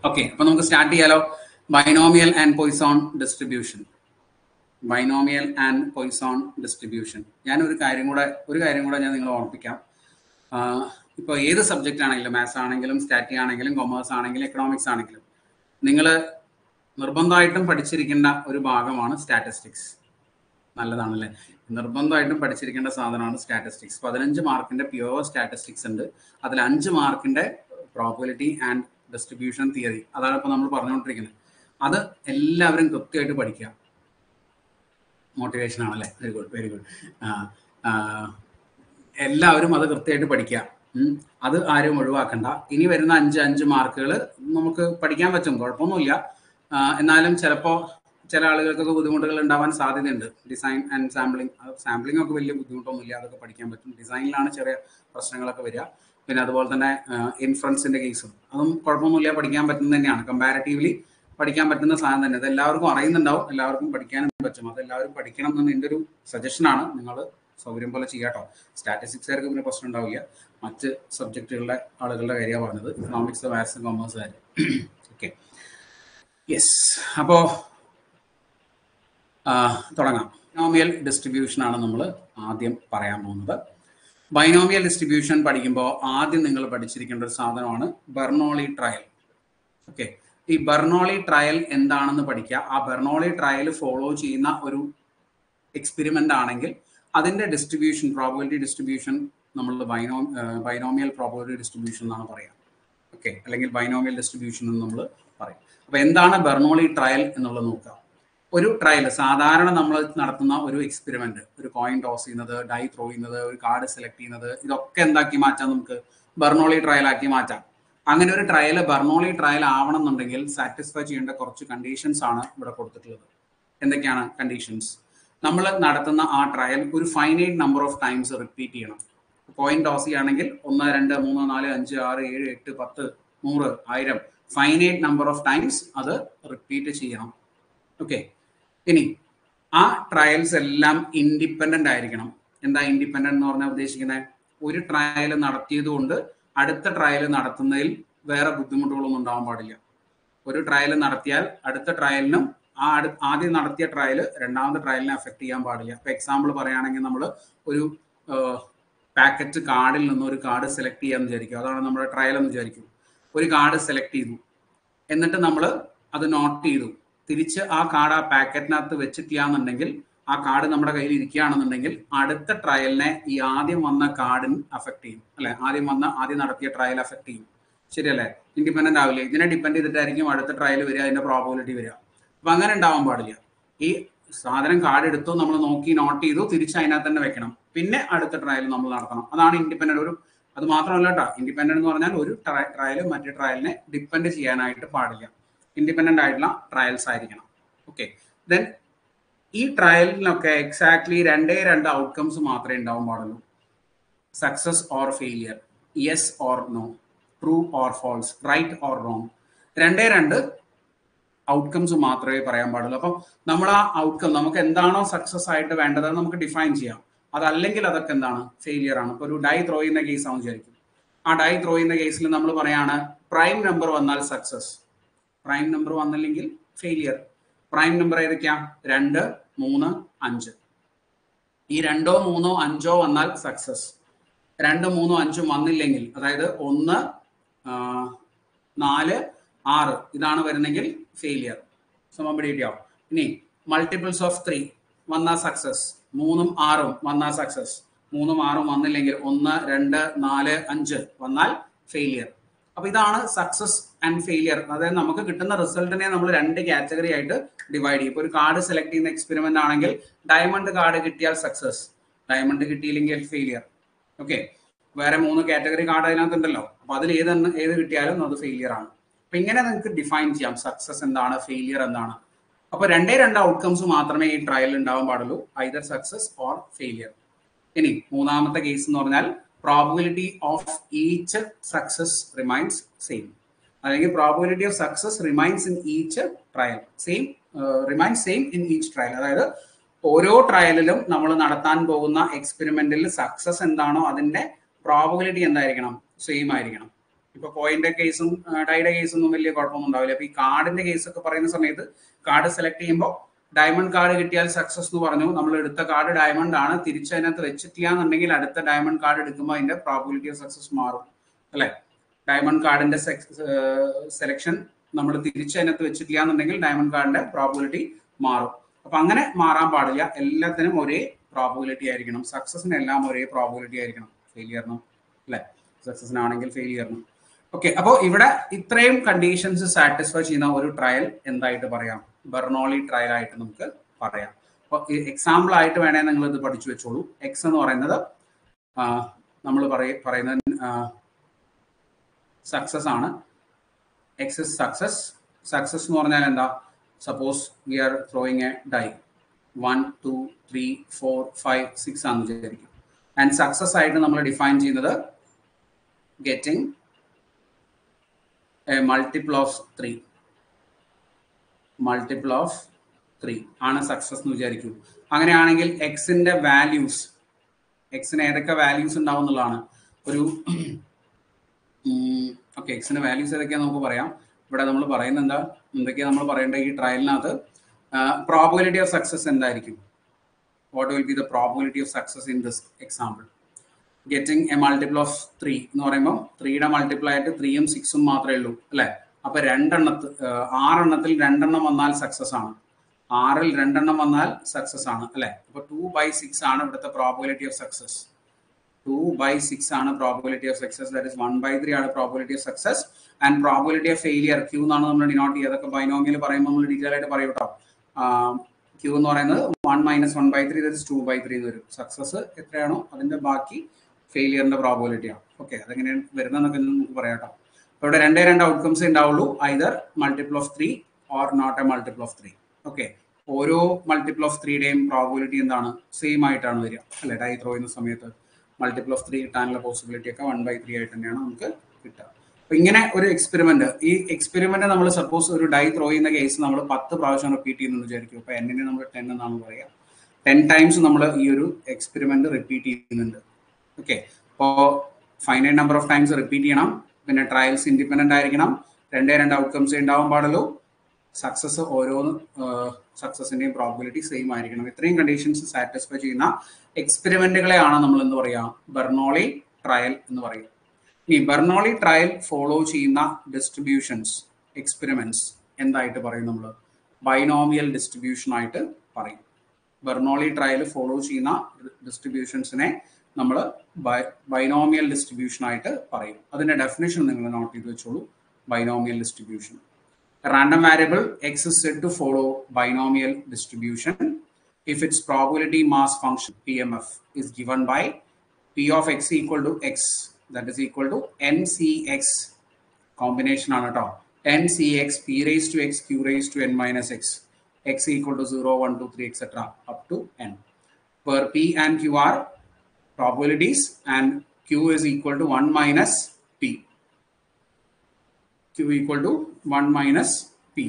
Okay അപ്പൊ നമുക്ക് start ചെയ്യാലോ binomial and Poisson distribution binomial and Poisson distribution ഞാൻ ഒരു കാര്യം കൂടെ ഒരു കാര്യം കൂടെ ഞാൻ നിങ്ങളെ ഓർപ്പിക്കാം ഇപ്പോൾ ഏത് സബ്ജക്റ്റ് ആണെങ്കിലും മാത്സ് ആണെങ്കിലും സ്റ്റാറ്റി ആണെങ്കിലും കൊമേഴ്സ് ആണെങ്കിലും എക്കണോമിക്സ് ആണെങ്കിലും നിങ്ങൾ നിർബന്ധമായിട്ടും പഠിച്ചിരിക്കേണ്ട ഒരു ഭാഗമാണ് സ്റ്റാറ്റിസ്റ്റിക്സ് നല്ലതാണല്ലേ നിർബന്ധമായിട്ടും പഠിച്ചിരിക്കേണ്ട സാധനമാണ് സ്റ്റാറ്റിസ്റ്റിക്സ് പതിനഞ്ച് മാർക്കിന്റെ പ്യുവർ സ്റ്റാറ്റിസ്റ്റിക്സ് ഉണ്ട് അതിൽ അഞ്ച് മാർക്കിന്റെ പ്രോബിലിറ്റി ആൻഡ് ഡിസ്ട്രിബ്യൂഷൻ തിയറി അതാണ് ഇപ്പോൾ നമ്മൾ പറഞ്ഞുകൊണ്ടിരിക്കുന്നത് അത് എല്ലാവരും കൃത്യമായിട്ട് പഠിക്കുക മോട്ടിവേഷൻ ആണല്ലേ വെരി ഗുഡ് വെരി ഗുഡ് എല്ലാവരും അത് കൃത്യമായിട്ട് പഠിക്കുക അത് ആരും ഒഴിവാക്കണ്ട ഇനി വരുന്ന അഞ്ച് അഞ്ച് മാർക്കുകൾ നമുക്ക് പഠിക്കാൻ പറ്റും കുഴപ്പമൊന്നുമില്ല എന്നാലും ചിലപ്പോൾ ചില ആളുകൾക്കൊക്കെ ബുദ്ധിമുട്ടുകൾ ഉണ്ടാവാൻ സാധ്യതയുണ്ട് ഡിസൈൻ ആൻഡ് സാമ്പിളിംഗ് സാമ്പിളിംഗ് ഒക്കെ വലിയ ബുദ്ധിമുട്ടൊന്നുമില്ല അതൊക്കെ പഠിക്കാൻ പറ്റും ഡിസൈനിലാണ് ചെറിയ പ്രശ്നങ്ങളൊക്കെ വരിക പിന്നെ അതുപോലെ തന്നെ ഇൻഫ്ലുവൻസിന്റെ കേസും അതും കുഴപ്പമൊന്നുമില്ല പഠിക്കാൻ പറ്റുന്നത് തന്നെയാണ് കമ്പാരിറ്റീവ്ലി പഠിക്കാൻ പറ്റുന്ന സാധനം തന്നെ അത് എല്ലാവർക്കും അറിയുന്നുണ്ടാവും എല്ലാവർക്കും പഠിക്കാനും പറ്റും അത് എല്ലാവരും പഠിക്കണം എന്ന് എൻ്റെ ഒരു സജഷനാണ് നിങ്ങൾ സൗകര്യം പോലെ ചെയ്യാട്ടോ സ്റ്റാറ്റിസ്റ്റിക്സുകാർക്ക് പിന്നെ പ്രശ്നം ഉണ്ടാവില്ല മറ്റ് സബ്ജക്റ്റുകളുടെ ആളുകളുടെ കാര്യമാണ് പറഞ്ഞത് ഇക്കണോമിക്സ് മാത്സ് കോമേഴ്സ് കാര്യം ഓക്കെ യെസ് അപ്പോൾ തുടങ്ങാം ബൈനോമിയൽ ഡിസ്ട്രിബ്യൂഷൻ ആണ് നമ്മൾ ആദ്യം പറയാൻ പോകുന്നത് ബൈനോമിയൽ ഡിസ്ട്രിബ്യൂഷൻ പഠിക്കുമ്പോൾ ആദ്യം നിങ്ങൾ പഠിച്ചിരിക്കേണ്ട ഒരു സാധനമാണ് ബെർണോളി ട്രയൽ ഓക്കെ ഈ ബെർണോളി ട്രയൽ എന്താണെന്ന് പഠിക്കുക ആ ബെർണോളി ട്രയൽ ഫോളോ ചെയ്യുന്ന ഒരു എക്സ്പെരിമെന്റ് ആണെങ്കിൽ അതിന്റെ ഡിസ്ട്രിബ്യൂഷൻ പ്രോബിലിറ്റി ഡിസ്ട്രിബ്യൂഷൻ നമ്മൾ ബൈനോ ബൈനോമിയൽ പ്രോബിലിറ്റി ഡിസ്ട്രിബ്യൂഷൻ എന്നാണ് പറയുക ഓക്കെ അല്ലെങ്കിൽ ബൈനോമിയൽ ഡിസ്ട്രിബ്യൂഷൻ എന്ന് നമ്മൾ പറയും അപ്പൊ എന്താണ് ബെർണോളി ട്രയൽ എന്നുള്ളത് നോക്കുക ഒരു ട്രയൽ സാധാരണ നമ്മൾ നടത്തുന്ന ഒരു എക്സ്പെരിമെന്റ് ഒരു കോയിൻ ടോസ് ചെയ്യുന്നത് ഡൈ ത്രോ ചെയ്യുന്നത് ഒരു കാർഡ് സെലക്ട് ചെയ്യുന്നത് ഇതൊക്കെ എന്താക്കി മാറ്റാം നമുക്ക് ബെർണോളി ട്രയൽ ആക്കി മാറ്റാം അങ്ങനെ ഒരു ട്രയൽ ബെർണോളി ട്രയൽ ആവണം എന്നുണ്ടെങ്കിൽ സാറ്റിസ്ഫൈ ചെയ്യേണ്ട കുറച്ച് കണ്ടീഷൻസ് ആണ് ഇവിടെ കൊടുത്തിട്ടുള്ളത് എന്തൊക്കെയാണ് കണ്ടീഷൻസ് നമ്മൾ നടത്തുന്ന ആ ട്രയൽ ഒരു finite number of times repeat ചെയ്യണം കോയിൻ ടോസ് ചെയ്യുകയാണെങ്കിൽ ഒന്ന് രണ്ട് മൂന്ന് നാല് അഞ്ച് ആറ് ഏഴ് എട്ട് പത്ത് നൂറ് ആയിരം ഫൈനൈറ്റ് നമ്പർ ഓഫ് ടൈംസ് അത് റിപ്പീറ്റ് ചെയ്യണം ഓക്കെ ഇനി ആ ട്രയൽസ് എല്ലാം ഇൻഡിപെൻഡന്റ് ആയിരിക്കണം എന്താ ഇൻഡിപെൻഡന്റ് എന്ന് പറഞ്ഞാൽ ഉദ്ദേശിക്കുന്നത് ഒരു ട്രയൽ നടത്തിയത് കൊണ്ട് അടുത്ത ട്രയൽ നടത്തുന്നതിൽ വേറെ ബുദ്ധിമുട്ടുകളൊന്നും ഉണ്ടാവാൻ പാടില്ല ഒരു ട്രയൽ നടത്തിയാൽ അടുത്ത ട്രയലിനും ആ അടു ആദ്യം നടത്തിയ ട്രയൽ രണ്ടാമത്തെ ട്രയലിനെ അഫക്ട് ചെയ്യാൻ പാടില്ല ഇപ്പൊ എക്സാമ്പിൾ പറയുകയാണെങ്കിൽ നമ്മൾ ഒരു പാക്കറ്റ് കാർഡിൽ നിന്ന് ഒരു കാർഡ് സെലക്ട് ചെയ്യാന്ന് വിചാരിക്കും അതാണ് നമ്മുടെ ട്രയൽ എന്ന് വിചാരിക്കും ഒരു കാർഡ് സെലക്ട് ചെയ്തു എന്നിട്ട് നമ്മൾ അത് നോട്ട് ചെയ്തു തിരിച്ച് ആ കാർഡ് ആ പാക്കറ്റിനകത്ത് വെച്ചിട്ടില്ലാന്നുണ്ടെങ്കിൽ ആ കാർഡ് നമ്മുടെ കയ്യിൽ ഇരിക്കുകയാണെന്നുണ്ടെങ്കിൽ അടുത്ത ട്രയലിനെ ഈ ആദ്യം വന്ന കാർഡിന് അഫക്ട് ചെയ്യും അല്ലെ ആദ്യം വന്ന ആദ്യം നടത്തിയ ട്രയൽ അഫക്ട് ചെയ്യും ശരിയല്ലേ ഇൻഡിപെൻഡന്റ് ആവില്ല ഇതിനെ ഡിപ്പെൻഡ് ചെയ്തിട്ടായിരിക്കും അടുത്ത ട്രയൽ വരിക അതിന്റെ പ്രോബിലിറ്റി വരിക അപ്പൊ അങ്ങനെ ഉണ്ടാവാൻ പാടില്ല ഈ സാധനം കാർഡ് എടുത്തു നമ്മൾ നോക്കി നോട്ട് ചെയ്തു തിരിച്ച് അതിനകത്ത് തന്നെ വെക്കണം പിന്നെ അടുത്ത ട്രയൽ നമ്മൾ നടത്തണം അതാണ് ഇൻഡിപെൻഡന്റ് ഒരു അത് മാത്രമല്ല കേട്ടോ ഇൻഡിപെൻഡന്റ് എന്ന് പറഞ്ഞാൽ ഒരു ട്രയൽ മറ്റേ ട്രയലിനെ ഡിപ്പെൻഡ് ചെയ്യാനായിട്ട് പാടില്ല ഇൻഡിപെൻഡന്റ് ആയിട്ടുള്ള ട്രയൽസ് ആയിരിക്കണം ഓക്കെ ദെൻ ഈ ട്രയലിനൊക്കെ എക്സാക്ട്ലി രണ്ടേ രണ്ട് ഔട്ട്കംസ് മാത്രമേ ഉണ്ടാവാൻ പാടുള്ളൂ success or failure yes or no true or false right or wrong രണ്ടേ രണ്ട് ഔട്ട്കംസ് മാത്രമേ പറയാൻ പാടുള്ളൂ അപ്പം നമ്മൾ ആ ഔട്ട്കം നമുക്ക് എന്താണോ സക്സസ് ആയിട്ട് വേണ്ടത് അത് നമുക്ക് ഡിഫൈൻ ചെയ്യാം അതല്ലെങ്കിൽ അതൊക്കെ എന്താണ് ഫെയിലിയർ ആണ് ഇപ്പൊ ഒരു ഡൈ ത്രോ ചെയ്യുന്ന കേസ് ആണെന്ന് വിചാരിക്കും ആ ഡൈ ത്രോ ചെയ്യുന്ന കേസിൽ നമ്മൾ പറയാണ് പ്രൈം നമ്പർ വന്നാൽ സക്സസ് പ്രൈം നമ്പർ വന്നില്ലെങ്കിൽ ഫെയിലിയർ പ്രൈം നമ്പർ ഏതൊക്കെയാ രണ്ട് മൂന്ന് അഞ്ച് ഈ രണ്ടോ മൂന്നോ അഞ്ചോ വന്നാൽ സക്സസ് രണ്ട് മൂന്നോ അഞ്ചും വന്നില്ലെങ്കിൽ അതായത് ഒന്ന് നാല് ആറ് ഇതാണ് വരുന്നെങ്കിൽ ഫെയിലിയർ സമം പിടികിട്ടിയാവും ഇനി മൾട്ടിപ്പിൾസ് ഓഫ് ത്രീ വന്നാൽ സക്സസ് മൂന്നും ആറും വന്നാൽ സക്സസ് മൂന്നും ആറും വന്നില്ലെങ്കിൽ ഒന്ന് രണ്ട് നാല് അഞ്ച് വന്നാൽ ഫെയിലിയർ അപ്പൊ ഇതാണ് സക്സസ് ആൻഡ് ഫെയിലിയർ അതായത് നമുക്ക് കിട്ടുന്ന റിസൾട്ടിനെ നമ്മൾ രണ്ട് കാറ്റഗറി ആയിട്ട് ഡിവൈഡ് ചെയ്യും ഇപ്പൊ ഒരു കാർഡ് സെലക്ട് ചെയ്യുന്ന എക്സ്പെരിമെന്റ് ആണെങ്കിൽ ഡയമണ്ട് കാർഡ് കിട്ടിയാൽ സക്സസ് ഡയമണ്ട് കിട്ടിയില്ലെങ്കിൽ ഫെയിലിയർ ഓക്കെ വേറെ മൂന്ന് കാറ്റഗറി കാർഡ് അതിനകത്ത് ഉണ്ടല്ലോ അപ്പൊ അതിൽ ഏത് ഏത് കിട്ടിയാലും അത് ഫെയിലിയർ ആണ് അപ്പൊ ഇങ്ങനെ നിങ്ങൾക്ക് ഡിഫൈൻ ചെയ്യാം സക്സസ് എന്താണ് ഫെയിലിയർ എന്താണ് അപ്പൊ രണ്ടേ രണ്ട് ഔട്ട്കംസ് മാത്രമേ ഈ ട്രയൽ ഉണ്ടാവാൻ പാടുള്ളൂ ഐദർ സക്സസ് ഓർ ഫെയിലിയർ ഇനി മൂന്നാമത്തെ കേസ് എന്ന് പറഞ്ഞാൽ probability of each success remains same അല്ലെങ്കിൽ probability of success remains in each trial same remains same in each trial അതായത് ഓരോ ട്രയലിലും നമ്മൾ നടത്താൻ പോകുന്ന എക്സ്പെരിമെന്റിൽ സക്സസ് എന്താണോ അതിന്റെ പ്രോബിലിറ്റി എന്തായിരിക്കണം സെയിം ആയിരിക്കണം ഇപ്പൊ കോയിന്റെ കേസും ഡൈയുടെ കേസൊന്നും വലിയ കുഴപ്പമൊന്നും ഉണ്ടാവില്ല അപ്പൊ ഈ കാർഡിന്റെ കേസ് ഒക്കെ പറയുന്ന സമയത്ത് കാർഡ് സെലക്ട് ചെയ്യുമ്പോൾ ഡയമണ്ട് കാർഡ് കിട്ടിയാൽ സക്സസ് എന്ന് പറഞ്ഞു നമ്മൾ എടുത്ത കാർഡ് ഡയമണ്ട് ആണ് തിരിച്ചതിനകത്ത് വെച്ചിട്ടില്ല എന്നുണ്ടെങ്കിൽ അടുത്ത ഡയമണ്ട് കാർഡ് എടുക്കുമ്പോൾ അതിന്റെ പ്രോബിലിറ്റി ഓഫ് സക്സസ് മാറും അല്ലെ ഡയമണ്ട് കാർഡിന്റെ സെലക്ഷൻ നമ്മൾ തിരിച്ചതിനകത്ത് വെച്ചിട്ടില്ല എന്നുണ്ടെങ്കിൽ ഡയമണ്ട് കാർഡിന്റെ പ്രോബിലിറ്റി മാറും അപ്പൊ അങ്ങനെ മാറാൻ പാടില്ല എല്ലാത്തിനും ഒരേ പ്രോബിലിറ്റി ആയിരിക്കണം സക്സസിന് എല്ലാം ഒരേ പ്രോബിലിറ്റി ആയിരിക്കണം ഫെയിലിയറിനും അല്ലെ സക്സസിനാണെങ്കിൽ ഫെയിലിയറിനും ഓക്കെ അപ്പോൾ ഇവിടെ ഇത്രയും കണ്ടീഷൻസ് സാറ്റിസ്ഫൈ ചെയ്യുന്ന ഒരു ട്രയൽ എന്തായിട്ട് പറയാം ബെർണോളി ട്രയൽ ആയിട്ട് നമുക്ക് പറയാം അപ്പോൾ എക്സാമ്പിൾ ആയിട്ട് വേണേ നിങ്ങൾ ഇത് പഠിച്ചു വെച്ചോളൂ എക്സ് എന്ന് പറയുന്നത് നമ്മൾ പറയുന്ന സക്സസ് ആണ് എക്സ് ഇസ് സക്സസ് സക്സസ് എന്ന് പറഞ്ഞാൽ എന്താ suppose we are throwing a die one two three four five six ആണെന്ന് വിചാരിക്കും ആൻഡ് സക്സസ് ആയിട്ട് നമ്മൾ ഡിഫൈൻ ചെയ്യുന്നത് getting a multiple of three multiple of three ആണ് സക്സസ് എന്ന് വിചാരിക്കൂ അങ്ങനെയാണെങ്കിൽ എക്സിന്റെ വാല്യൂസ് എക്സിന് ഏതൊക്കെ വാല്യൂസ് ഉണ്ടാവും എന്നുള്ളതാണ് ഒരു ഓക്കെ എക്സിന്റെ വാല്യൂസ് ഏതൊക്കെയാന്ന് നമുക്ക് പറയാം ഇവിടെ നമ്മൾ പറയുന്നത് എന്താ എന്തൊക്കെയാ നമ്മൾ പറയേണ്ട ഈ ട്രയലിനകത്ത് പ്രോബിലിറ്റി ഓഫ് സക്സസ് എന്തായിരിക്കും what will be the probability of success in this example getting a multiple of three എന്ന് പറയുമ്പോൾ ത്രീയുടെ മൾട്ടിപ്പിൾ ആയിട്ട് ത്രീയും സിക്സും മാത്രമേ ഉള്ളൂ അല്ലെ അപ്പൊ രണ്ടെണ്ണത്ത് ആറെണ്ണത്തിൽ രണ്ടെണ്ണം വന്നാൽ സക്സസ് ആണ് ആറിൽ രണ്ടെണ്ണം വന്നാൽ സക്സസ് ആണ് അല്ലെ അപ്പൊ ടു ബൈ സിക്സ് ആണ് ഇവിടുത്തെ probability of success two by six ആണ് probability of success that is one by three ആണ് probability of success and probability of failure q എന്നാണ് നമ്മൾ ഡിനോട്ട് ചെയ്യുക അതൊക്കെ ബൈനോമിയൽ പറയുമ്പോൾ നമ്മൾ ഡീറ്റെയിൽ ആയിട്ട് പറയും കേട്ടോ ക്യൂ എന്ന് പറയുന്നത് one minus one by three that is two by three എന്ന് വരും സക്സസ് എത്രയാണോ അതിന്റെ ബാക്കി ഫെയിലിയറിന്റെ പ്രോബിലിറ്റി ആണ് ഓക്കെ അതെങ്ങനെയാണ് വരുന്നതെന്നൊക്കെ നമുക്ക് പറയാം കേട്ടോ അപ്പോൾ ഇവിടെ രണ്ടേ രണ്ട് ഔട്ട്കംസ് ഉണ്ടാവുള്ളൂ either multiple of three or not a multiple of three okay ഓരോ മൾട്ടിപ്പിൾ ഓഫ് ത്രീയുടെയും പ്രോബിലിറ്റി എന്താണ് സെയിം ആയിട്ടാണ് വരിക അല്ലെ ഡൈ ത്രോ ചെയ്യുന്ന സമയത്ത് മൾട്ടിപ്പിൾ ഓഫ് ത്രീ കിട്ടാനുള്ള പോസിബിലിറ്റി ഒക്കെ വൺ ബൈ ത്രീ ആയിട്ട് തന്നെയാണ് നമുക്ക് കിട്ടുക അപ്പൊ ഇങ്ങനെ ഒരു എക്സ്പെരിമെന്റ് ഈ എക്സ്പെരിമെന്റ് നമ്മൾ സപ്പോസ് ഒരു ഡൈ ത്രോ ചെയ്യുന്ന കേസ് നമ്മൾ പത്ത് പ്രാവശ്യം റിപ്പീറ്റ് ചെയ്യുന്നു വിചാരിക്കും അപ്പൊ എന്നിനെ നമ്മൾ ടെൻ എന്നാണ് പറയുക ടെൻ ടൈംസ് നമ്മൾ ഈ ഒരു എക്സ്പെരിമെന്റ് റിപ്പീറ്റ് ചെയ്യുന്നുണ്ട് ഓക്കെ അപ്പോൾ finite number of times repeat ചെയ്യണം പിന്നെ ട്രയൽസ് ഇൻഡിപെൻഡന്റ് ആയിരിക്കണം രണ്ടേ രണ്ട് ഔട്ട്കംസ് ഉണ്ടാവാൻ പാടുള്ളൂ സക്സസ് ഓരോന്ന് സക്സസിന്റെയും പ്രോബിലിറ്റി സെയിം ആയിരിക്കണം ഇത്രയും കണ്ടീഷൻസ് സാറ്റിസ്ഫൈ ചെയ്യുന്ന എക്സ്പെരിമെന്റുകളെയാണ് നമ്മൾ എന്ന് പറയാ ബെർണോളി ട്രയൽ എന്ന് പറയും ഇനി ബെർണോളി ട്രയൽ ഫോളോ ചെയ്യുന്ന ഡിസ്ട്രിബ്യൂഷൻസ് എക്സ്പെരിമെന്റ്സ് എന്തായിട്ട് പറയും നമ്മൾ ബൈനോമിയൽ ഡിസ്ട്രിബ്യൂഷൻ ആയിട്ട് പറയും ബെർണോളി ട്രയൽ ഫോളോ ചെയ്യുന്ന ഡിസ്ട്രിബ്യൂഷൻസിനെ നമ്മൾ ബൈനോമിയൽ ഡിസ്ട്രിബ്യൂഷൻ ആയിട്ട് പറയും അതിന്റെ ഡെഫിനേഷൻ നിങ്ങൾ നോട്ട് ചെയ്ത് വെച്ചോളൂ binomial distribution random variable x is said to follow binomial distribution if its probability mass function pmf is given by p of x equal to x that is equal to ncx combination ആണ് കേട്ടോ ncx p raised to x q raised to n minus x x equal to 0 1 2 3 etc up to n where p and q are probabilities and q is equal to 1 minus p q equal to 1 minus p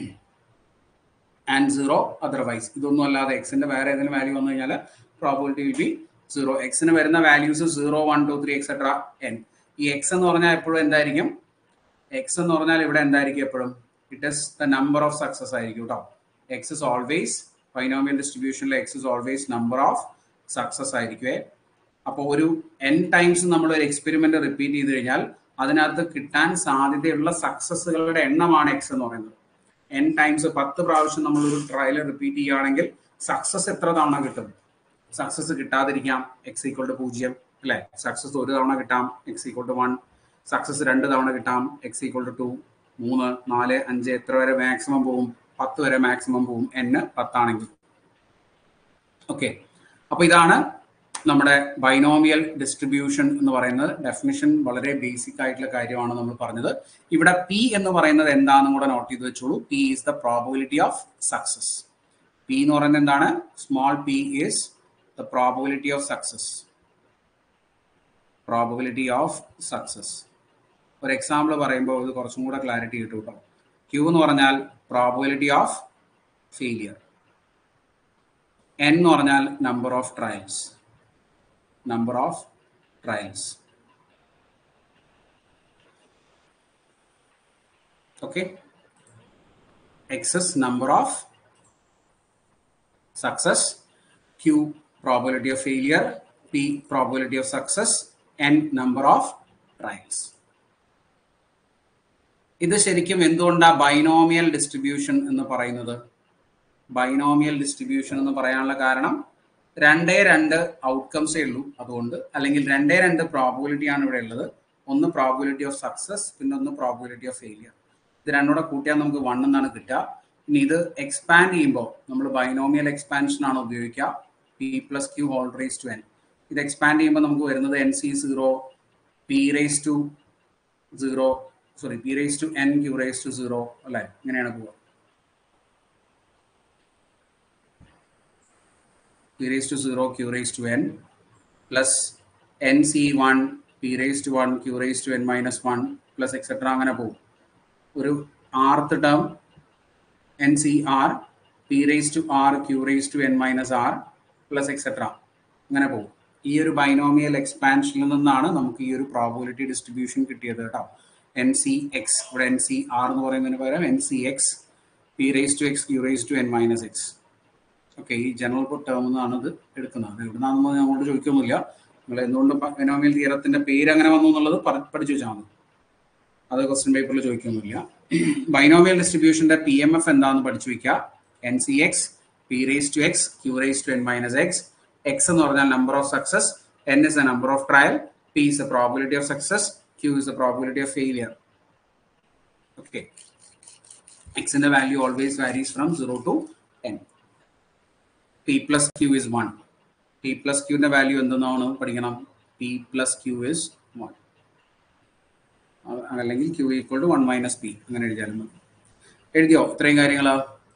and 0 otherwise ഇതൊന്നും അല്ലാതെ എക്സിന്റെ വേറെ ഏതെങ്കിലും value വന്നു കഴിഞ്ഞാൽ probability will be zero എക്സിന് വരുന്ന values zero one two three etcetera n ഈ എക്സ് എന്ന് പറഞ്ഞാൽ എപ്പോഴും എന്തായിരിക്കും എക്സ് എന്ന് പറഞ്ഞാൽ ഇവിടെ എന്തായിരിക്കും എപ്പോഴും it is the number of success ആയിരിക്കും കേട്ടോ എക്സ് ഇസ് ഓൾവേസ് ബൈനോമിയൽ ഡിസ്ട്രിബ്യൂഷനിലെ x is always number of success ആയിരിക്കുവേ അപ്പോൾ ഒരു എൻ ടൈംസ് നമ്മൾ ഒരു എക്സ്പെരിമെന്റ് റിപ്പീറ്റ് ചെയ്ത് കഴിഞ്ഞാൽ അതിനകത്ത് കിട്ടാൻ സാധ്യതയുള്ള സക്സസുകളുടെ എണ്ണമാണ് എക്സ് എന്ന് പറയുന്നത് എൻ ടൈംസ് പത്ത് പ്രാവശ്യം നമ്മൾ ഒരു ട്രയൽ റിപ്പീറ്റ് ചെയ്യുകയാണെങ്കിൽ സക്സസ് എത്ര തവണ കിട്ടും സക്സസ് കിട്ടാതിരിക്കാം എക്സ് ഈക്വൾ ടു പൂജ്യം അല്ലെ സക്സസ് ഒരു തവണ കിട്ടാം x equal to one success രണ്ട് തവണ കിട്ടാം എക്സ് ഈക്വൾ ടു ടു മൂന്ന് നാല് അഞ്ച് എത്ര വരെ മാക്സിമം പോവും പത്ത് വരെ മാക്സിമം പോവും എന്ന് പത്താണെങ്കിൽ ഓക്കെ അപ്പൊ ഇതാണ് നമ്മുടെ ബൈനോമിയൽ ഡിസ്ട്രിബ്യൂഷൻ എന്ന് പറയുന്നത് ഡെഫിനിഷൻ വളരെ ബേസിക് ആയിട്ടുള്ള കാര്യമാണ് നമ്മൾ പറഞ്ഞത് ഇവിടെ പി എന്ന് പറയുന്നത് എന്താണെന്നും കൂടെ നോട്ട് ചെയ്ത് വെച്ചോളൂ p is the probability of success p എന്ന് പറയുന്നത് എന്താണ് small p is the probability of success probability of success ഒരു എക്സാമ്പിൾ പറയുമ്പോൾ ഇത് കുറച്ചും കൂടെ ക്ലാരിറ്റി കിട്ടും കേട്ടോ ക്യൂ എന്ന് പറഞ്ഞാൽ പ്രോബിലിറ്റി ഓഫ് ഫെയിലിയർ എൻ എന്ന് പറഞ്ഞാൽ number of trials number of trials. okay x is number of success q probability of failure p probability of success n number of trials ഇത് ശരിക്കും എന്തുകൊണ്ടാ ബൈനോമിയൽ ഡിസ്ട്രിബ്യൂഷൻ എന്ന് പറയുന്നത് binomial distribution എന്ന് പറയാനുള്ള കാരണം രണ്ടേ രണ്ട് ഔട്ട്കംസേ ഉള്ളൂ അതുകൊണ്ട് അല്ലെങ്കിൽ രണ്ടേ രണ്ട് പ്രോബിലിറ്റി ആണ് ഇവിടെ ഉള്ളത് ഒന്ന് പ്രോബിലിറ്റി ഓഫ് സക്സസ് പിന്നെ ഒന്ന് പ്രോബിലിറ്റി ഓഫ് ഫെയിലിയർ ഇത് രണ്ടുകൂടെ കൂട്ടിയാൽ നമുക്ക് വൺ എന്നാണ് കിട്ടുക ഇനി ഇത് എക്സ്പാൻഡ് ചെയ്യുമ്പോൾ നമ്മൾ ബൈനോമിയൽ എക്സ്പാൻഷൻ ആണ് ഉപയോഗിക്കുക p plus q whole raise to n ഇത് എക്സ്പാൻഡ് ചെയ്യുമ്പോൾ നമുക്ക് വരുന്നത് n C zero p raise to zero sorry p raise to n q raise to zero അല്ലേ ഇങ്ങനെയാണ് പോവുക p raised to 0 q raised to n plus nc1 p raised to 1 q raised to n minus 1 plus etc അങ്ങനെ പോകും ഒരു rth term n C r p raise to r q raise to n minus r plus etcetera അങ്ങനെ പോകും ഈ ഒരു binomial എക്സ്പാൻഷനിൽ നിന്നാണ് നമുക്ക് ഈ ഒരു പ്രോബിലിറ്റി ഡിസ്ട്രിബ്യൂഷൻ കിട്ടിയത് കേട്ടോ എൻ സി എക്സ് ഇവിടെ എൻ സി ആർ എന്ന് പറയുന്നതിന് പകരം n C x p raise to x q raise to n minus x okay ഈ ജനറൽ ടേം എന്നാണ് ഇത് എടുക്കുന്നത് അത് എവിടുന്നാണെന്ന് ഞങ്ങളോട് ചോദിക്കൊന്നുമില്ല നിങ്ങൾ എന്തുകൊണ്ട് ബൈനോമിയൽ തീരത്തിന്റെ പേര് അങ്ങനെ വന്നു എന്നുള്ളത് പഠിച്ചു വെച്ചാൽ മതി അത് ക്വസ്റ്റ്യൻ പേപ്പറിൽ ചോദിക്കൊന്നുമില്ല ബൈനോമിയൽ ഡിസ്ട്രിബ്യൂഷന്റെ പി എം എഫ് എന്താണെന്ന് പഠിച്ചു വെക്കുക n C x p raise to x q raise to n minus x x എന്ന് പറഞ്ഞാൽ number of success n is a number of trial p is a probability of success q is a probability of failure okay എക്സിന്റെ value always varies from zero to ten p plus q is one p plus ക്യൂവിന്റെ value എന്തെന്നാണ് പഠിക്കണം P plus q is one അല്ലെങ്കിൽ q equal to one minus p അങ്ങനെ എഴുതിയാലും മതി എഴുതിയോ ഇത്രയും കാര്യങ്ങളാ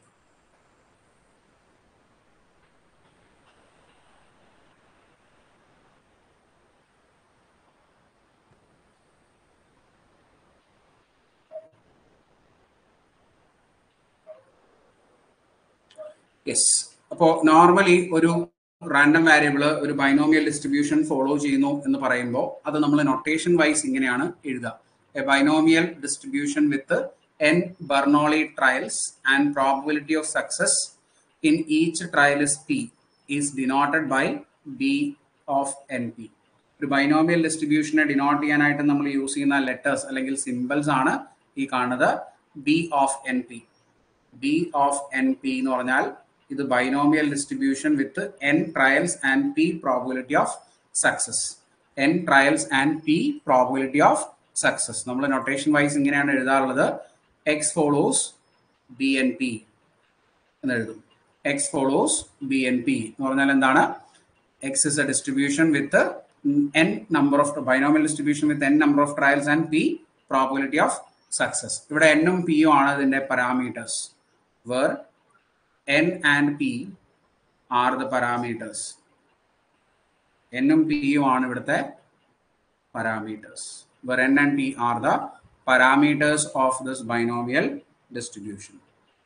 യെസ് അപ്പോൾ നോർമലി ഒരു റാൻഡം വാരിയബിൾ ഒരു ബൈനോമിയൽ ഡിസ്ട്രിബ്യൂഷൻ ഫോളോ ചെയ്യുന്നു എന്ന് പറയുമ്പോൾ അത് നമ്മൾ നൊട്ടേഷൻ വൈസ് ഇങ്ങനെയാണ് എഴുതുക a binomial distribution with n Bernoulli trials and probability of success in each trial is p is denoted by B of n p ഒരു ബൈനോമിയൽ ഡിസ്ട്രിബ്യൂഷനെ ഡിനോട്ട് ചെയ്യാനായിട്ട് നമ്മൾ യൂസ് ചെയ്യുന്ന ലെറ്റേഴ്സ് അല്ലെങ്കിൽ സിമ്പിൾസ് ആണ് ഈ കാണുന്നത് B of n p B of n p എന്ന് പറഞ്ഞാൽ ഇത് binomial distribution with n trials and p probability of success n trials and p probability of success നമ്മൾ നൊട്ടേഷൻ വൈസ് ഇങ്ങനെയാണ് എഴുതാറുള്ളത് x follows B n p എന്ന് എഴുതും x follows B n p എന്ന് പറഞ്ഞാൽ എന്താണ് x is a distribution with n number of binomial distribution with n number of trials and p probability of success ഇവിടെ എന്നും പിയും ആണ് ഇതിന്റെ parameters where n and p are the parameters എന്നും പിയും ആണ് ഇവിടുത്തെ parameters where n and p are the parameters of this binomial distribution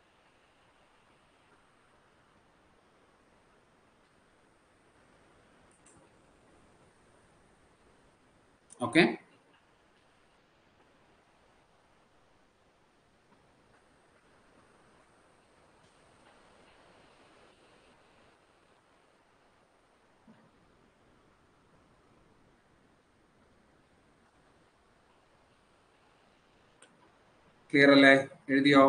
okay clear അല്ലേ എഴുതിയോ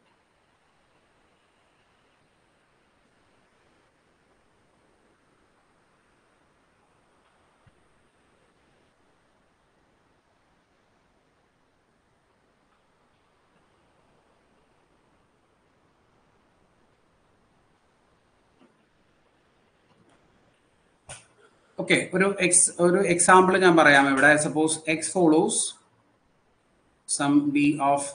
ഓക്കെ ഒരു എക്സ് ഒരു എക്സാമ്പിൾ ഞാൻ പറയാം ഇവിടെ suppose x follows some B of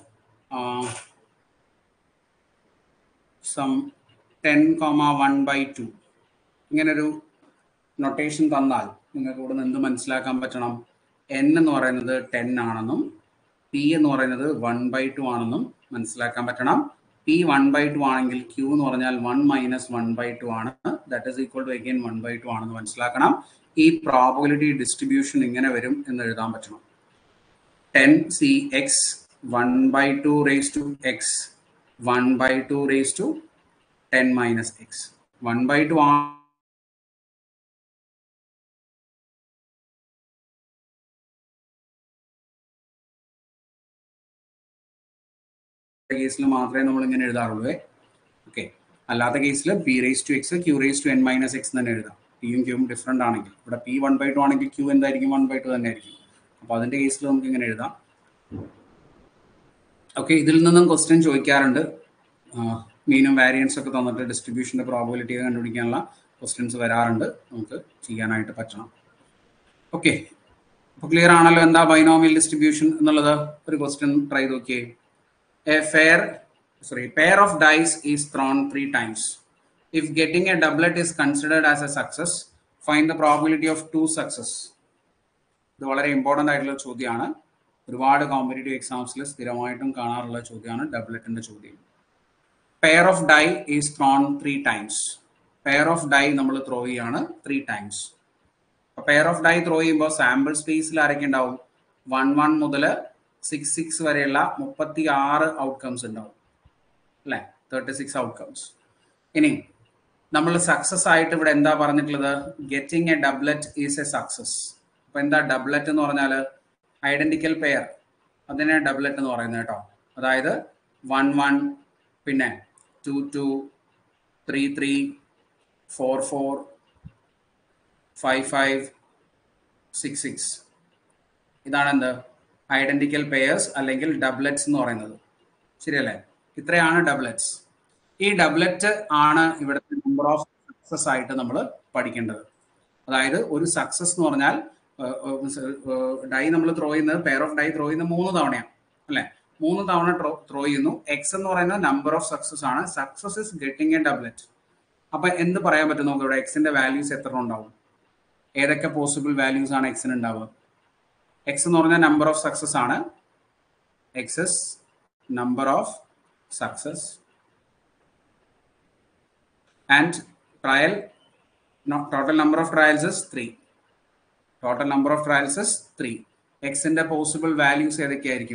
some ten comma one by two ഇങ്ങനൊരു നൊട്ടേഷൻ തന്നാൽ നിങ്ങൾക്ക് ഇവിടെ നിന്ന് എന്ത് മനസ്സിലാക്കാൻ പറ്റണം എൻ എന്ന് പറയുന്നത് ടെൻ ആണെന്നും പി എന്ന് പറയുന്നത് വൺ ബൈ ടു ആണെന്നും മനസ്സിലാക്കാൻ പറ്റണം പി വൺ ബൈ ടു ആണെങ്കിൽ ക്യൂ എന്ന് പറഞ്ഞാൽ one minus one by two ആണ് that is equal to again one by two ആണെന്ന് മനസ്സിലാക്കണം ഈ പ്രോബിലിറ്റി ഡിസ്ട്രിബ്യൂഷൻ ഇങ്ങനെ വരും എന്ന് എഴുതാൻ പറ്റണം ten C x one by two raise to x one by two raise to ten minus x one by two ആ കേസിൽ മാത്രമേ നമ്മൾ ഇങ്ങനെ എഴുതാറുള്ളൂ ഓക്കെ അല്ലാത്ത കേസിൽ p raise to x q raise to n minus x തന്നെ എഴുതാം പിയും ക്യൂവും ഡിഫറെൻ്റ് ആണെങ്കിൽ ഇവിടെ പി വൺ ബൈ ടു ആണെങ്കിൽ ക്യൂ എന്തായിരിക്കും വൺ ബൈ ടു തന്നെ ആയിരിക്കും അപ്പോൾ അതിൻ്റെ കേസിൽ നമുക്ക് ഇങ്ങനെ എഴുതാം ഓക്കെ ഇതിൽ നിന്നും ക്വസ്റ്റ്യൻ ചോദിക്കാറുണ്ട് മീനും വാരിയൻസ് ഒക്കെ തന്നിട്ട് ഡിസ്ട്രിബ്യൂഷൻ്റെ പ്രോബിലിറ്റി കണ്ടുപിടിക്കാനുള്ള ക്വസ്റ്റ്യൻസ് വരാറുണ്ട് നമുക്ക് ചെയ്യാനായിട്ട് പറ്റണം ഓക്കെ അപ്പോൾ ക്ലിയർ ആണല്ലോ എന്താ ബൈനോമിയൽ ഡിസ്ട്രിബ്യൂഷൻ എന്നുള്ളത് ഒരു ക്വസ്റ്റ്യൻ ട്രൈ നോക്കിയേ a fair sorry pair of dice is thrown three times if getting a doublet is considered as a success find the probability of two success ഇത് വളരെ important ആയിട്ടുള്ള ചോദ്യമാണ് ഒരുപാട് കോമ്പറ്റേറ്റീവ് എക്സാംസിൽ സ്ഥിരമായിട്ടും കാണാറുള്ള ചോദ്യമാണ് ഡബ്ലറ്റിന്റെ ചോദ്യം pair of die is thrown three times pair of die നമ്മൾ ത്രോ ചെയ്യാണ് three times pair of die throw ചെയ്യുമ്പോൾ സാമ്പിൾ സ്പേസിൽ ആരൊക്കെ ഉണ്ടാവും വൺ വൺ മുതൽ സിക്സ് സിക്സ് വരെയുള്ള മുപ്പത്തി ആറ് ഔട്ട്കംസ് ഉണ്ടാവും അല്ലേ തേർട്ടി സിക്സ് ഔട്ട്കംസ് ഇനി നമ്മൾ സക്സസ് ആയിട്ട് ഇവിടെ എന്താ പറഞ്ഞിട്ടുള്ളത് getting a doublet is a success അപ്പൊ എന്താ ഡബ്ലറ്റ് എന്ന് പറഞ്ഞാൽ ഐഡന്റിക്കൽ പെയർ അതിനെ ഡബ്ലറ്റ് എന്ന് പറയുന്നത് കേട്ടോ അതായത് വൺ വൺ പിന്നെ two two three three four four five five six six ഇതാണ് എന്ത് ഐഡന്റിക്കൽ പെയേഴ്സ് അല്ലെങ്കിൽ ഡബ്ലറ്റ്സ് എന്ന് പറയുന്നത് ശരിയല്ലേ ഇത്രയാണ് ഡബ്ലറ്റ്സ് ഈ ഡബ്ലറ്റ് ആണ് ഇവിടുത്തെ നമ്പർ ഓഫ് സക്സസ് ആയിട്ട് നമ്മൾ പഠിക്കേണ്ടത് അതായത് ഒരു സക്സസ് എന്ന് പറഞ്ഞാൽ ഡൈ നമ്മൾ ത്രോ ചെയ്യുന്നത് പെയർ ഓഫ് ഡൈ ത്രോ ചെയ്യുന്നത് മൂന്ന് തവണയാണ് അല്ലെ മൂന്ന് തവണ ത്രോ ചെയ്യുന്നു എക്സ് എന്ന് പറയുന്നത് നമ്പർ ഓഫ് സക്സസ് ആണ് success is getting a doublet അപ്പൊ എന്ത് പറയാൻ പറ്റും നമുക്ക് ഇവിടെ എക്സിന്റെ വാല്യൂസ് എത്ര ഉണ്ടാവും ഏതൊക്കെ പോസിബിൾ വാല്യൂസ് ആണ് എക്സിന് ഉണ്ടാവുക എക്സ് എന്ന് പറഞ്ഞാൽ നമ്പർ ഓഫ് സക്സസ് ആണ് x is number of success and trial total number of trials is three total number of trials is three എക്സിന്റെ പോസിബിൾ വാല്യൂസ് ഏതൊക്കെയായിരിക്കും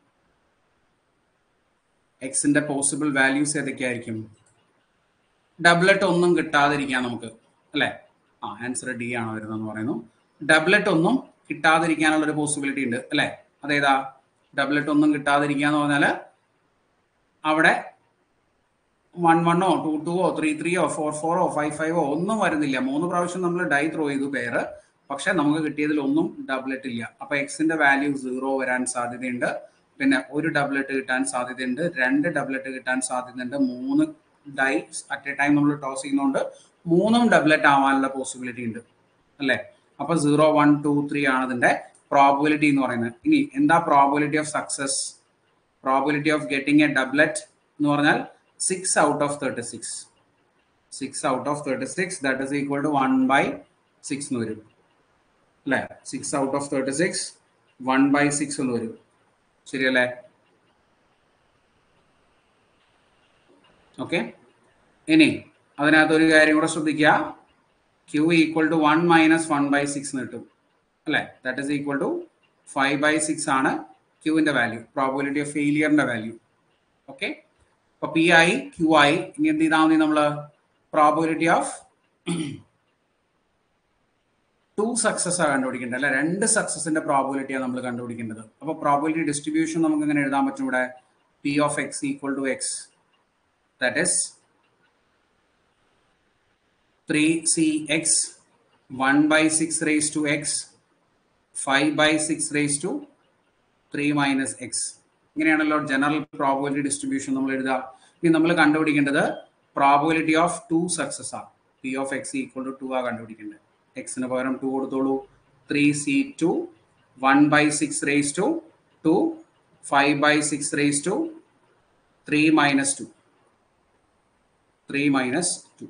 എക്സിന്റെ പോസിബിൾ വാല്യൂസ് ഏതൊക്കെയായിരിക്കും ഡബ്ലറ്റ് ഒന്നും കിട്ടാതിരിക്കാൻ നമുക്ക് അല്ലെ ആ ആൻസർ ഡി ആണ് വരുന്നതെന്ന് പറയുന്നു ഡബ്ലറ്റ് ഒന്നും കിട്ടാതിരിക്കാനുള്ള ഒരു പോസിബിലിറ്റി ഉണ്ട് അല്ലെ അതേതാ ഡബ്ലറ്റ് ഒന്നും കിട്ടാതിരിക്കുക എന്ന് പറഞ്ഞാൽ അവിടെ വൺ വണ്ണോ ടു ടുവോ ത്രീ ത്രീയോ ഫോർ ഫോറോ ഫൈവ് ഫൈവോ ഒന്നും വരുന്നില്ല മൂന്ന് പ്രാവശ്യം നമ്മൾ ഡൈ ത്രോ ചെയ്തു പേര് പക്ഷെ നമുക്ക് കിട്ടിയതിൽ ഒന്നും ഡബ്ലറ്റ് ഇല്ല അപ്പൊ എക്സിന്റെ വാല്യൂ സീറോ വരാൻ സാധ്യതയുണ്ട് പിന്നെ ഒരു ഡബ്ലറ്റ് കിട്ടാൻ സാധ്യതയുണ്ട് രണ്ട് ഡബ്ലറ്റ് കിട്ടാൻ സാധ്യതയുണ്ട് മൂന്ന് ഡൈ അറ്റ് എ ടൈം നമ്മൾ ടോസ് ചെയ്യുന്നതുകൊണ്ട് മൂന്നും ഡബ്ലറ്റ് ആവാനുള്ള പോസിബിലിറ്റി ഉണ്ട് അല്ലേ അപ്പൊ സീറോ വൺ ടു ത്രീ ആണ് ഇതിന്റെ പ്രോബിലിറ്റി എന്ന് പറയുന്നത് ഇനി എന്താ probability of success probability of getting a doublet എന്ന് പറഞ്ഞാൽ six out of thirty six six out of thirty six that is equal to one by six എന്ന് വരും അല്ലേ six out of thirty six one by six എന്ന് വരും ശരിയല്ലേ okay ഇനി അതിനകത്ത് ഒരു കാര്യം കൂടെ ശ്രദ്ധിക്കുക q equal to one minus one by six കിട്ടും അല്ലേ that is equal to five by six ആണ് ക്യൂവിന്റെ വാല്യൂ പ്രോബിലിറ്റി ഓഫ് ഫെയിലിയറിന്റെ വാല്യൂ ഓക്കെ അപ്പൊ പി ഐ ക്യു ഐ ഇനി എന്ത് ചെയ്താൽ മതി നമ്മള് പ്രോബിലിറ്റി ഓഫ് ടു സക്സസ് ആണ് കണ്ടുപിടിക്കേണ്ടത് അല്ലെ രണ്ട് സക്സസിന്റെ പ്രോബിലിറ്റിയാണ് നമ്മൾ കണ്ടുപിടിക്കേണ്ടത് അപ്പൊ പ്രോബിലിറ്റി ഡിസ്ട്രിബ്യൂഷൻ നമുക്ക് എങ്ങനെ എഴുതാൻ പറ്റും ഇവിടെ p of x equal to x that is three C x one by six raise to x five by six raise to three minus x ഇങ്ങനെയാണല്ലോ ജനറൽ പ്രോബിലിറ്റി ഡിസ്ട്രിബ്യൂഷൻ നമ്മൾ എഴുതുക ഇനി നമ്മൾ കണ്ടുപിടിക്കേണ്ടത് പ്രോബിലിറ്റി ഓഫ് ടു സക്സസ് ആ p of x equal to two ആ കണ്ടുപിടിക്കേണ്ടത് എക്സിന് പകരം ടു കൊടുത്തോളൂ three C two one by six raise to two five by six raise to three minus two three minus two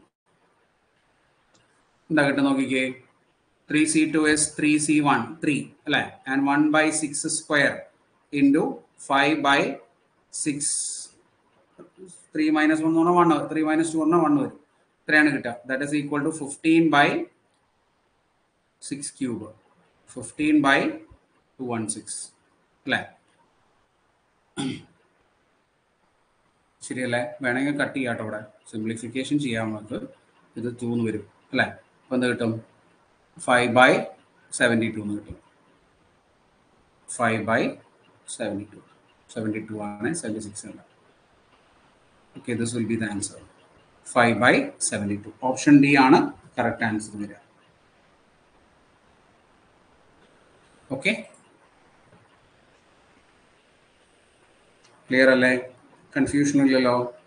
എന്താ കിട്ടും നോക്കിക്കേ three C two is three C one three അല്ലെ and one by six square into five by six three minus one എന്ന് പറഞ്ഞാൽ one three minus two പറഞ്ഞാൽ one വരും ഇത്രയാണ് കിട്ടുക that is equal to fifteen by six cube fifteen by two one six അല്ലേ ശരിയല്ലേ വേണമെങ്കിൽ കട്ട് ചെയ്യാട്ടോ ഇവിടെ സിംപ്ലിഫിക്കേഷൻ ചെയ്യാം നമുക്ക് ഇത് ടു എന്ന് വരും അല്ലേ അപ്പോൾ എന്ത് കിട്ടും ഫൈവ് ബൈ സെവൻറ്റി ടു എന്ന് കിട്ടും five by seventy two seventy two ആണ് സെവൻറ്റി സിക്സ് അല്ല okay this will be the answer five by seventy two option D ആണ് കറക്റ്റ് ആൻസർ വരിക ഓക്കെ ക്ലിയർ അല്ലേ കൺഫ്യൂഷൻ ഇല്ലല്ലോ